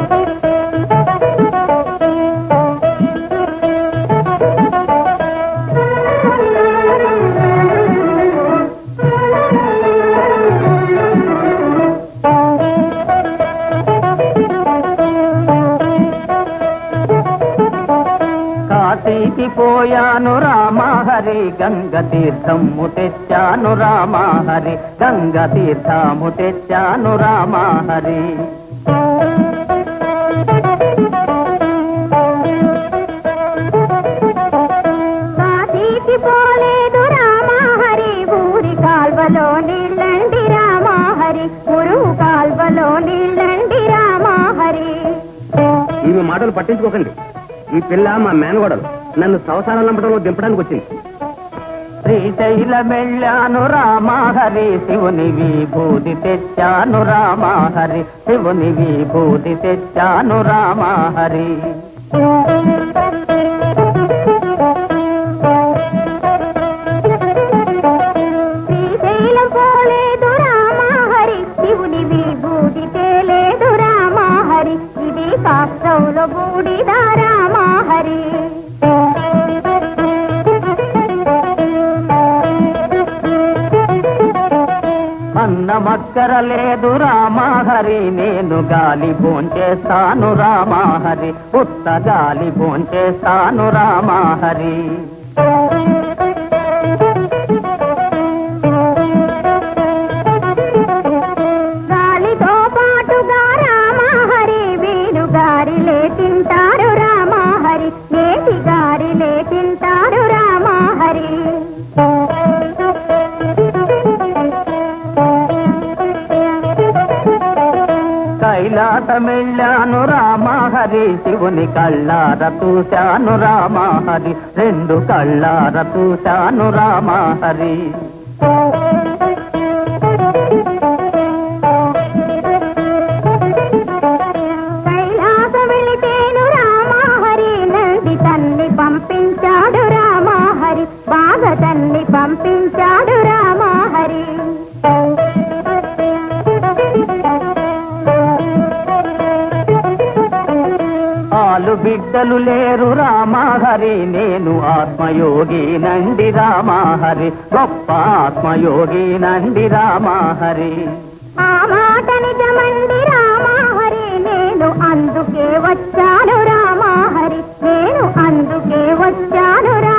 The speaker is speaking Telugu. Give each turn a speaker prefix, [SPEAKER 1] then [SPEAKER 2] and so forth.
[SPEAKER 1] కాశీకి పోయాను రామహరి గంగ తీర్థము తెచ్చాను రామహరి గంగ తీర్థము తెచ్చాను రామహరి
[SPEAKER 2] కాశీకి పోలేదు రామాహరి ఊరి కాల్వలో నీళ్ళండి రామాహరి గురువు కాల్వలో నీళ్ళండి రామాహరి
[SPEAKER 3] ఇవి మాటలు పట్టించుకోకండి ఈ పిల్ల మా మేనగోడలు నన్ను సంసారం నంపడంలో దింపడానికి వచ్చింది
[SPEAKER 1] శ్రీశైలమెళ్ళాను రామహరి శివుని విభూతి తెచ్చాను రామహరి శివుని విభూతి తెచ్చాను రామహరి
[SPEAKER 2] శ్రీశైలం పోలేదు రామాహరి శివుని విభూతి తేలేదు రామాహరి ఇది శాస్త్రంలో బూడిద రామాహరి
[SPEAKER 1] అన్నమక్కర లేదు రామహరి నేను గాలి భోంచేస్తాను రామహరి ఉత్త గాలి భోంచేస్తాను రామహరి
[SPEAKER 2] గాలితో పాటుగా రామాహరి వీరు గారిలే తింటారు రామాహరి నేటి గారిలే తింటారు రామాహరి
[SPEAKER 1] కైలాసమెళ్ళాను రామహరి శివుని కళ్ళార చూశాను రామహరి రెండు కళ్ళార చూశాను రామహరి
[SPEAKER 2] కైలాస వెళితేను రామాహరి నంది తన్ని పంపించాడు రామాహరి బాగా తన్ని పంపించాడు రామాహరి
[SPEAKER 1] ఆలు బిడ్డలు లేరు రామహరి నేను ఆత్మయోగి నండి రామహరి గొప్ప ఆత్మయోగి నండి రామహరి
[SPEAKER 2] ఆ మాట నిజమండి రామాహరి నేను అందుకే వచ్చాను రామాహరి నేను అందుకే వచ్చాను రా